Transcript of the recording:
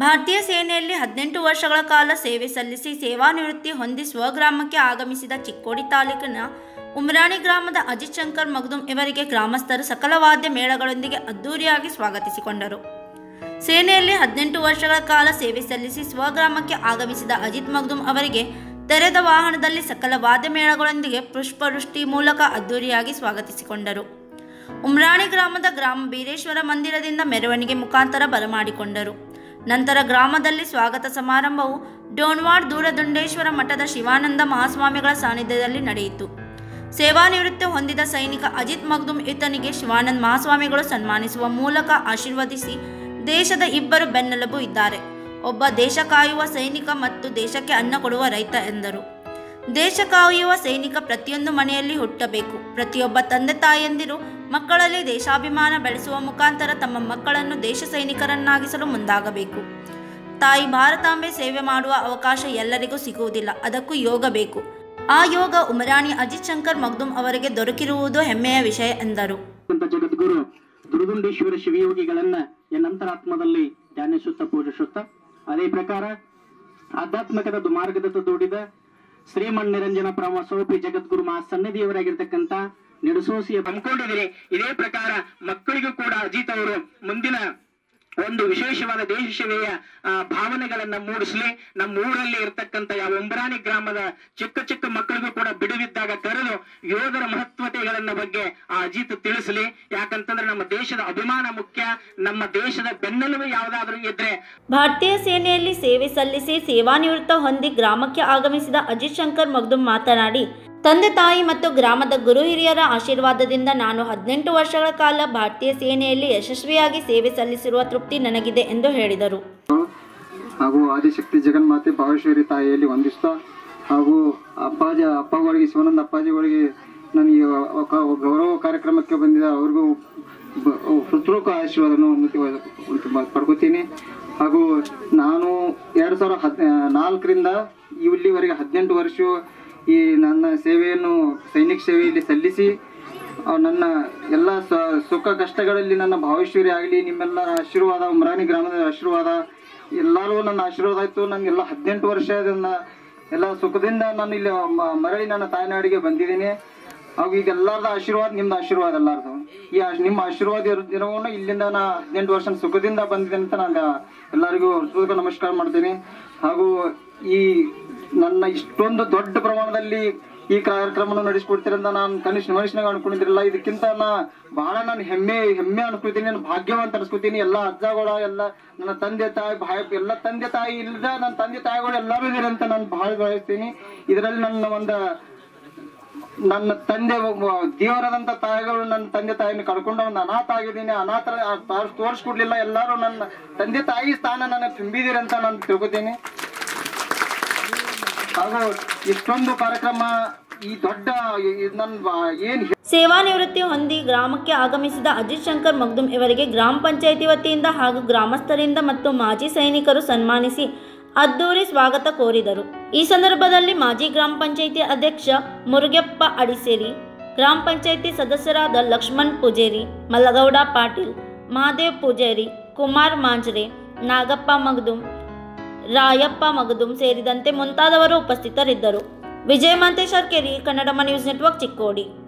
ಭಾರತೀಯ ಸೇನೆಯಲ್ಲಿ ಹದಿನೆಂಟು ವರ್ಷಗಳ ಕಾಲ ಸೇವೆ ಸಲ್ಲಿಸಿ ಸೇವಾನಿವೃತ್ತಿ ಹೊಂದಿ ಸ್ವಗ್ರಾಮಕ್ಕೆ ಆಗಮಿಸಿದ ಚಿಕ್ಕೋಡಿ ತಾಲೂಕಿನ ಉಮ್ರಾಣಿ ಗ್ರಾಮದ ಅಜಿತ್ ಶಂಕರ್ ಮಗ್ದುಮ್ ಇವರಿಗೆ ಗ್ರಾಮಸ್ಥರು ಸಕಲ ವಾದ್ಯ ಮೇಳಗಳೊಂದಿಗೆ ಅದ್ದೂರಿಯಾಗಿ ಸ್ವಾಗತಿಸಿಕೊಂಡರು ಸೇನೆಯಲ್ಲಿ ಹದಿನೆಂಟು ವರ್ಷಗಳ ಕಾಲ ಸೇವೆ ಸಲ್ಲಿಸಿ ಸ್ವಗ್ರಾಮಕ್ಕೆ ಆಗಮಿಸಿದ ಅಜಿತ್ ಮಗ್ದುಮ್ ಅವರಿಗೆ ತೆರೆದ ವಾಹನದಲ್ಲಿ ಸಕಲ ವಾದ್ಯ ಮೇಳಗಳೊಂದಿಗೆ ಪುಷ್ಪವೃಷ್ಟಿ ಮೂಲಕ ಅದ್ದೂರಿಯಾಗಿ ಸ್ವಾಗತಿಸಿಕೊಂಡರು ಉಮ್ರಾಣಿ ಗ್ರಾಮದ ಗ್ರಾಮ ಬೀರೇಶ್ವರ ಮಂದಿರದಿಂದ ಮೆರವಣಿಗೆ ಮುಖಾಂತರ ಬರಮಾಡಿಕೊಂಡರು ನಂತರ ಗ್ರಾಮದಲ್ಲಿ ಸ್ವಾಗತ ಸಮಾರಂಭವು ಡೋನ್ವಾಡ್ ದೂರದುಂಡೇಶ್ವರ ಮಠದ ಶಿವಾನಂದ ಮಹಾಸ್ವಾಮಿಗಳ ಸಾನ್ನಿಧ್ಯದಲ್ಲಿ ನಡೆಯಿತು ಸೇವಾನಿವೃತ್ತಿ ಹೊಂದಿದ ಸೈನಿಕ ಅಜಿತ್ ಮಗ್ದುಮ್ ಈತನಿಗೆ ಶಿವಾನಂದ ಮಹಾಸ್ವಾಮಿಗಳು ಸನ್ಮಾನಿಸುವ ಮೂಲಕ ಆಶೀರ್ವದಿಸಿ ದೇಶದ ಇಬ್ಬರು ಬೆನ್ನೆಲುಬು ಇದ್ದಾರೆ ಒಬ್ಬ ದೇಶ ಕಾಯುವ ಸೈನಿಕ ಮತ್ತು ದೇಶಕ್ಕೆ ಅನ್ನ ಕೊಡುವ ರೈತ ಎಂದರು ದೇಶ ಕಾಯುವ ಸೈನಿಕ ಪ್ರತಿಯೊಂದು ಮನೆಯಲ್ಲಿ ಹುಟ್ಟಬೇಕು ಪ್ರತಿಯೊಬ್ಬ ತಂದೆ ತಾಯಂದಿರು ಮಕ್ಕಳಲ್ಲಿ ದೇಶಾಭಿಮಾನ ಬೆಳೆಸುವ ಮುಖಾಂತರ ತಮ್ಮ ಮಕ್ಕಳನ್ನು ದೇಶ ಸೈನಿಕರನ್ನಾಗಿಸಲು ಮುಂದಾಗಬೇಕು ತಾಯಿ ಭಾರತಾಂಬೆ ಸೇವೆ ಮಾಡುವ ಅವಕಾಶ ಎಲ್ಲರಿಗೂ ಸಿಗುವುದಿಲ್ಲ ಅದಕ್ಕೂ ಯೋಗ ಬೇಕು ಆ ಯೋಗ ಉಮರಾಣಿ ಅಜಿತ್ ಶಂಕರ್ ಮಗ್ದುಮ್ ಅವರಿಗೆ ದೊರಕಿರುವುದು ಹೆಮ್ಮೆಯ ವಿಷಯ ಎಂದರು ಅಂತ ಜಗದ್ಗುರು ದುರ್ಗುಂಡೇಶ್ವರ ಶಿವಯೋಗಿಗಳನ್ನ ಎನ್ನ ಅಂತರಾತ್ಮದಲ್ಲಿ ಧ್ಯಾನಿಸುತ್ತಾ ಪೂಜಿಸುತ್ತಾ ಅದೇ ಪ್ರಕಾರ ಆಧ್ಯಾತ್ಮಿಕದ ಮಾರ್ಗದತ್ತ ದೂಡಿದ ಶ್ರೀಮನ್ ನಿರಂಜನ ಪ್ರಮ ಸೋಪಿ ಜಗದ್ಗುರು ಮಹಾ ಸನ್ನಿಧಿಯವರಾಗಿರ್ತಕ್ಕಂಥ ನಿಡಸೋಸಿಯ ಹಮ್ಮಿಕೊಂಡಿದ್ದೀರಿ ಇದೇ ಪ್ರಕಾರ ಮಕ್ಕಳಿಗೂ ಕೂಡ ಅಜಿತ್ ಅವರು ಮುಂದಿನ ಒಂದು ವಿಶೇಷವಾದ ದೇಶ ಸೇವೆಯ ಆ, ಭಾವನೆಗಳನ್ನ ಮೂಡಿಸ್ಲಿ ನಮ್ಮ ಊರಲ್ಲಿ ಇರ್ತಕ್ಕಂಥ ಯಾವ ಉಂಬರಾಣಿ ಗ್ರಾಮದ ಚಿಕ್ಕ ಚಿಕ್ಕ ಮಕ್ಕಳಿಗೂ ಕೂಡ ಬಿಡುವಿದ್ದಾಗ ಕರೆದು ಯೋಧರ ಮಹತ್ವತೆಗಳನ್ನ ಬಗ್ಗೆ ಆ ಅಜಿತ್ ತಿಳಿಸ್ಲಿ ಯಾಕಂತಂದ್ರೆ ನಮ್ಮ ದೇಶದ ಅಭಿಮಾನ ಮುಖ್ಯ ನಮ್ಮ ದೇಶದ ಬೆನ್ನೆಲುಬು ಯಾವ್ದಾದ್ರು ಇದ್ರೆ ಭಾರತೀಯ ಸೇನೆಯಲ್ಲಿ ಸೇವೆ ಸಲ್ಲಿಸಿ ಸೇವಾನಿವೃತ್ತ ಹೊಂದಿ ಗ್ರಾಮಕ್ಕೆ ಆಗಮಿಸಿದ ಅಜಿತ್ ಶಂಕರ್ ಮಗ್ದುಮ್ ಮಾತನಾಡಿ ತಂದೆ ತಾಯಿ ಮತ್ತು ಗ್ರಾಮದ ಗುರು ಹಿರಿಯರ ಆಶೀರ್ವಾದದಿಂದ ನಾನು ಹದಿನೆಂಟು ವರ್ಷಗಳ ಕಾಲ ಭಾರತೀಯ ಸೇನೆಯಲ್ಲಿ ಯಶಸ್ವಿಯಾಗಿ ಸೇವೆ ಸಲ್ಲಿಸಿರುವ ತೃಪ್ತಿ ನನಗಿದೆ ಎಂದು ಹೇಳಿದರು ಹಾಗೂ ಆದಿಶಕ್ತಿ ಜಗನ್ಮಾತೆ ಭಾವೇಶ್ವರಿ ತಾಯಿಯಲ್ಲಿ ವಂದಿಸ್ತಾ ಹಾಗೂ ಅಪ್ಪಾಜಿ ಅಪ್ಪಗಳಿಗೆ ಶಿವಾನಂದ ಅಪ್ಪಾಜಿಗಳಿಗೆ ನನಗೆ ಅವ- ಕ- ಗೌರವ ಕಾರ್ಯಕ್ರಮಕ್ಕೆ ಬಂದಿದ್ದ ಅವ್ರಿಗೂ ಬ- ಹೃತ್ಪೂರ್ವಕ ಆಶೀರ್ವಾದವನ್ನು ಉನ್ನತವಾಗಿ ಉಂಟು- ಪಡ್ಕೊತೀನಿ ಹಾಗೂ ನಾನು ಎರಡು ಸಾವಿರ ಹದ್ ನಾಲ್ಕರಿಂದ ಇಲ್ಲಿವರೆಗೆ ಹದಿನೆಂಟು ವರ್ಷ ಈ ನನ್ನ ಸೇವೆಯನ್ನು ಸೈನಿಕ ಸೇವೆಯಲ್ಲಿ ಸಲ್ಲಿಸಿ ಆ, ನನ್ನ ಎಲ್ಲ ಸ- ಸುಖ ಕಷ್ಟಗಳಲ್ಲಿ ನನ್ನ ಭಾವೇಶ್ವರಿ ಆಗಲಿ ನಿಮ್ಮೆಲ್ಲರ ಆಶೀರ್ವಾದ ಉಮ್ರಾಣಿ ಗ್ರಾಮದ ಆಶೀರ್ವಾದ ಎಲ್ಲರೂ ನನ್ನ ಆಶೀರ್ವಾದ ಆಯಿತು ನನಗೆಲ್ಲ ಹದಿನೆಂಟು ವರ್ಷದಿಂದ ಎಲ್ಲ ಸುಖದಿಂದ ನಾನು ಇಲ್ಲಿ ಮ- ಮರಳಿ ನನ್ನ ತಾಯ್ನಾಡಿಗೆ ಬಂದಿದ್ದೀನಿ ಹಾಗೂ ಈಗ ಎಲ್ಲರದ ಆಶೀರ್ವಾದ ನಿಮ್ದು ಆಶೀರ್ವಾದ ಎಲ್ಲರದು ಈ ಆಶ್- ನಿಮ್ಮ ಆಶೀರ್ವಾದ ಇರೋ ದಿನವನ್ನು ಇಲ್ಲಿಂದ ನಾ ಹದಿನೆಂಟು ವರ್ಷ ಸುಖದಿಂದ ಬಂದಿದ್ದೀನಿ ಅಂತ ನಾನು ಎಲ್ಲರಿಗೂ ಹೃತ್ಪೂರ್ವಕ ನಮಸ್ಕಾರ ಮಾಡ್ತೀನಿ ಹಾಗೂ ಈ ನನ್ನ ಇಷ್ಟೊಂದು ದೊಡ್ಡ ಪ್ರಮಾಣದಲ್ಲಿ ಈ ಕಾರ್ಯಕ್ರಮವನ್ನು ನಡೆಸಿಕೊಡ್ತೀರಂತ ನಾನು ಕನಿಷ್ಠ ಮನುಷ್ಯನಾಗ ಅನ್ಕೊಂಡಿದ್ದಿರಲ್ಲ ಇದಕ್ಕಿಂತ ನಾ ಬಹಳ ನಾನು ಹೆಮ್ಮೆ ಹೆಮ್ಮೆ ಅನ್ಕೊತೀನಿ ನಾನು ಭಾಗ್ಯವಂತ ಅನ್ಸ್ಕೊತೀನಿ ಎಲ್ಲ ಅಜ್ಜಗಳ ಎಲ್ಲ ನನ್ನ ತಂದೆ ತಾಯಿ ಭಾಯ ಎಲ್ಲ ತಂದೆ ತಾಯಿ ಇಲ್ಲದ ನನ್ನ ತಂದೆ ತಾಯಿಗಳು ಎಲ್ಲರೂ ಇದಾರೆ ಅಂತ ನಾನು ಬಹಳ ಬಯಸ್ತೀನಿ ಇದರಲ್ಲಿ ನನ್ನ ಒಂದು ನನ್ನ ತಂದೆ ಒಬ್ಬ ದೇವರಾದಂತ ತಾಯಿಗಳು ನನ್ನ ತಂದೆ ತಾಯಿನ ಕಳ್ಕೊಂಡು ಒಂದು ಅನಾಥ ಆಗಿದ್ದೀನಿ ಅನಾಥ ತೋರಿಸ್ಕೊಡ್ಲಿಲ್ಲ ಎಲ್ಲರೂ ನನ್ನ ತಂದೆ ತಾಯಿ ಸ್ಥಾನ ನನ್ನ ತುಂಬಿದಿರಿ ಅಂತ ನಾನು ತಿಳ್ಕೊತೀನಿ ಹಾಗೂ ಇಷ್ಟೊಂದು ಕಾರ್ಯಕ್ರಮ ಈ ದೊಡ್ಡ ಈ- ನನ್ನ ಏನ್ ಸೇವಾನಿವೃತ್ತಿ ಹೊಂದಿ ಗ್ರಾಮಕ್ಕೆ ಆಗಮಿಸಿದ ಅಜಿತ್ ಶಂಕರ್ ಮಗ್ದುಮ್ ಇವರಿಗೆ ಗ್ರಾಮ ಪಂಚಾಯಿತಿ ವತಿಯಿಂದ ಹಾಗೂ ಗ್ರಾಮಸ್ಥರಿಂದ ಮತ್ತು ಮಾಜಿ ಸೈನಿಕರು ಸನ್ಮಾನಿಸಿ ಅದ್ದೂರಿ ಸ್ವಾಗತ ಕೋರಿದರು ಈ ಸಂದರ್ಭದಲ್ಲಿ ಮಾಜಿ ಗ್ರಾಮ ಪಂಚಾಯಿತಿ ಅಧ್ಯಕ್ಷ ಮುರುಗಪ್ಪ ಅಡಿಸೇರಿ ಗ್ರಾಮ ಪಂಚಾಯಿತಿ ಸದಸ್ಯರಾದ ಲಕ್ಷ್ಮಣ್ ಪೂಜೇರಿ ಮಲ್ಲಗೌಡ ಪಾಟೀಲ್ ಮಹಾದೇವ್ ಪೂಜೇರಿ ಕುಮಾರ್ ಮಾಂಜ್ರೆ ನಾಗಪ್ಪ ಮಗ್ದುಮ್ ರಾಯಪ್ಪ ಮಗದುಮ್ ಸೇರಿದಂತೆ ಮುಂತಾದವರು ಉಪಸ್ಥಿತರಿದ್ದರು ವಿಜಯ ಮಂತೇಶ್ವರ್ ಕೆರಿ ಕನ್ನಡಮ ನ್ಯೂಸ್ ನೆಟ್ವರ್ಕ್ ಚಿಕ್ಕೋಡಿ